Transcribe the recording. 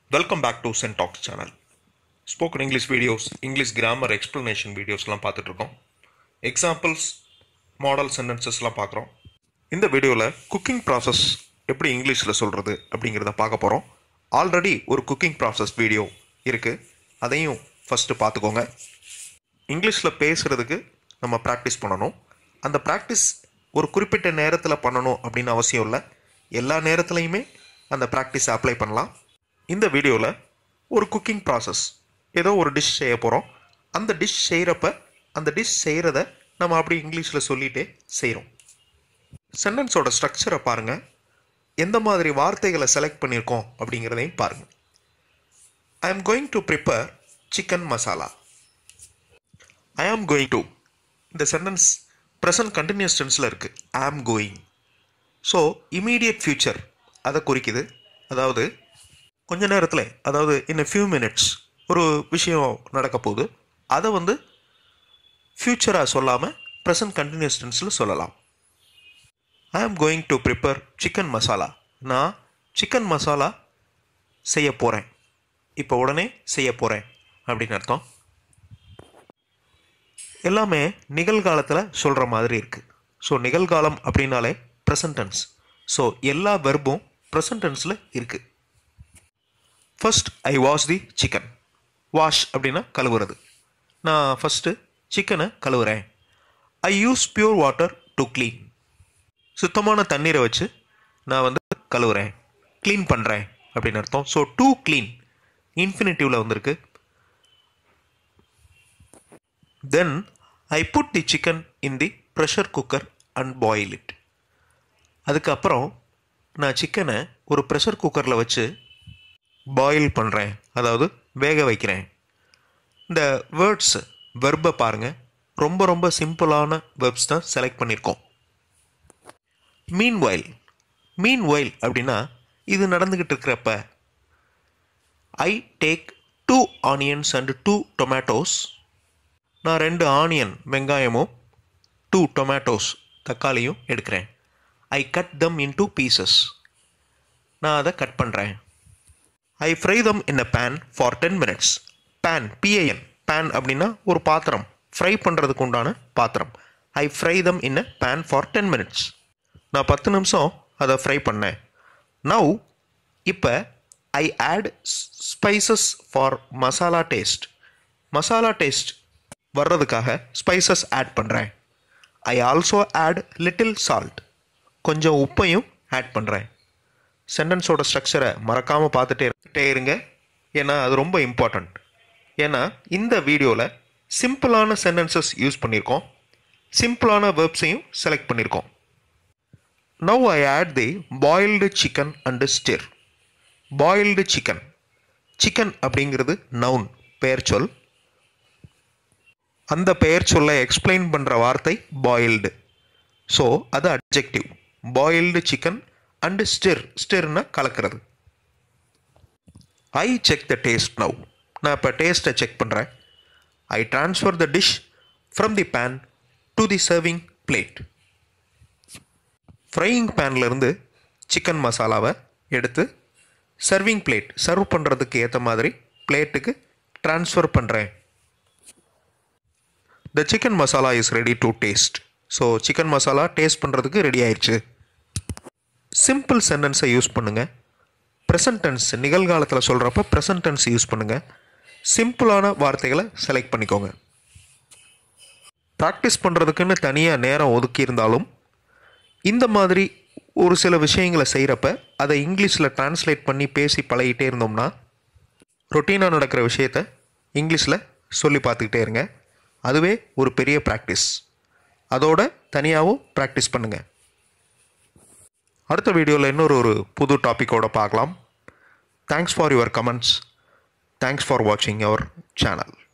welcome back to Cent Talks channel spoken English videos English grammar explanation வீடியோஸ்லாம் பார்த்துட்ருக்கோம் examples model சென்டென்சஸ்லாம் பார்க்குறோம் இந்த வீடியோவில் குக்கிங் ப்ராசஸ் எப்படி இங்கிலீஷில் சொல்கிறது அப்படிங்கிறத பார்க்க போகிறோம் ஆல்ரெடி ஒரு குக்கிங் ப்ராசஸ் வீடியோ இருக்குது அதையும் ஃபஸ்ட்டு பார்த்துக்கோங்க இங்கிலீஷில் பேசுகிறதுக்கு நம்ம ப்ராக்டிஸ் பண்ணணும் அந்த ப்ராக்டிஸ் ஒரு குறிப்பிட்ட நேரத்தில் பண்ணணும் அப்படின்னு அவசியம் இல்லை எல்லா நேரத்துலையுமே அந்த ப்ராக்டிஸ் அப்ளை பண்ணலாம் இந்த வீடியோவில் ஒரு குக்கிங் ப்ராசஸ் ஏதோ ஒரு டிஷ் செய்ய போகிறோம் அந்த டிஷ் செய்கிறப்ப அந்த டிஷ் செய்கிறத நம்ம அப்படி இங்கிலீஷில் சொல்லிகிட்டே செய்கிறோம் சென்டென்ஸோட ஸ்ட்ரக்சரை பாருங்கள் எந்த மாதிரி வார்த்தைகளை செலக்ட் பண்ணியிருக்கோம் அப்படிங்கிறதையும் பாருங்கள் I am going to prepare chicken masala I am going to இந்த சென்டென்ஸ் ப்ரெசன்ட் கண்டினியூஸ் டென்ஸில் இருக்குது I am going so immediate future அதை குறிக்குது அதாவது கொஞ்ச நேரத்தில் அதாவது இன் ஃபியூ மினிட்ஸ் ஒரு விஷயம் நடக்க போகுது அதை வந்து ஃப்யூச்சராக சொல்லாமல் ப்ரெசன்ட் கண்டினியூஸ் டென்ஸில் சொல்லலாம் I am going to prepare chicken masala நான் சிக்கன் மசாலா செய்ய போகிறேன் இப்போ உடனே செய்ய போகிறேன் அப்படின்னு அர்த்தம் எல்லாமே நிகழ்காலத்தில் சொல்கிற மாதிரி இருக்குது ஸோ நிகழ்காலம் அப்படின்னாலே ப்ரெசன்ட் டென்ஸ் ஸோ எல்லா வெர்பும் ப்ரெசன்ட் டென்ஸில் இருக்குது first I wash the chicken wash அப்படின்னா கழுவுறது நான் ஃபஸ்ட்டு சிக்கனை கழுவுறேன் I use pure water to clean சுத்தமான தண்ணீரை வச்சு நான் வந்து கழுவுறேன் க்ளீன் பண்ணுறேன் அப்படின்னு அர்த்தம் ஸோ டு க்ளீன் இன்ஃபினிட்டிவில் வந்திருக்கு then I put the chicken in the pressure cooker and boil it அதுக்கப்புறம் நான் சிக்கனை ஒரு ப்ரெஷர் குக்கரில் வச்சு பாயில் பண்ணுறேன் அதாவது வேக வைக்கிறேன் இந்த வேர்ட்ஸ் வெர்பை பாருங்கள் ரொம்ப ரொம்ப சிம்பிளான வெர்ப்ஸ் தான் செலக்ட் பண்ணியிருக்கோம் மீன் வயல் மீன் வயல் அப்படின்னா இது நடந்துக்கிட்டு இருக்கிறப்ப I take two onions and two tomatoes நான் ரெண்டு ஆனியன் வெங்காயமும் டூ டொமேட்டோஸ் தக்காளியும் எடுக்கிறேன் I cut them in two pieces நான் அதை கட் பண்ணுறேன் I fry them in a pan for ten minutes pan P A N pan அப்படின்னா ஒரு பாத்திரம் ஃப்ரை பண்ணுறதுக்கு உண்டான பாத்திரம் I fry them in a pan for ten minutes நான் பத்து நிமிஷம் அதை ஃப்ரை பண்ணேன் நவ் இப்போ I add spices for masala taste masala taste வர்றதுக்காக ஸ்பைசஸ் ஆட் பண்ணுறேன் I also add little salt கொஞ்சம் உப்பையும் ஆட் பண்ணுறேன் சென்டென்ஸோட ஸ்ட்ரக்சரை மறக்காமல் பார்த்துட்டே இருங்க ஏன்னா அது ரொம்ப இம்பார்ட்டண்ட் ஏன்னா இந்த வீடியோவில் சிம்பிளான சென்டென்சஸ் யூஸ் பண்ணியிருக்கோம் சிம்பிளான வேர்ப்ஸையும் செலக்ட் பண்ணியிருக்கோம் now I add the boiled chicken and stir boiled chicken chicken அப்படிங்கிறது நவுன் பெயர் சொல் அந்த பெயர் சொல்லை எக்ஸ்பிளைன் பண்ணுற வார்த்தை பாயில்டு ஸோ அது objective boiled chicken and stir ஸ்டிர்னா கலக்கிறது I check the taste now நான் இப்போ டேஸ்ட்டை செக் பண்ணுறேன் I transfer the dish from the pan to the serving plate frying பேன்லேருந்து சிக்கன் மசாலாவை எடுத்து சர்விங் பிளேட் சர்வ் பண்ணுறதுக்கு ஏற்ற மாதிரி பிளேட்டுக்கு ட்ரான்ஸ்ஃபர் பண்ணுறேன் the chicken masala is ready to taste so chicken masala taste பண்ணுறதுக்கு ரெடி ஆயிடுச்சு சிம்பிள் சென்டென்ஸை யூஸ் பண்ணுங்கள் ப்ரெசன்ட் டென்ஸ் நிகழ்காலத்தில் சொல்கிறப்ப ப்ரெசன்ட் டென்ஸ் யூஸ் பண்ணுங்கள் சிம்பிளான வார்த்தைகளை செலக்ட் பண்ணிக்கோங்க ப்ராக்டிஸ் பண்ணுறதுக்குன்னு தனியாக நேரம் ஒதுக்கி இருந்தாலும் இந்த மாதிரி ஒரு சில விஷயங்களை செய்கிறப்ப அதை இங்கிலீஷில் ட்ரான்ஸ்லேட் பண்ணி பேசி பழகிட்டே இருந்தோம்னா ரொட்டீனாக நடக்கிற விஷயத்த இங்கிலீஷில் சொல்லி பார்த்துக்கிட்டே இருங்க அதுவே ஒரு பெரிய ப்ராக்டிஸ் அதோட தனியாகவும் ப்ராக்டிஸ் பண்ணுங்கள் அடுத்த வீடியோவில் இன்னொரு ஒரு புது டாப்பிக்கோட பார்க்கலாம் thanks for your comments thanks for வாட்சிங் அவர் சேனல்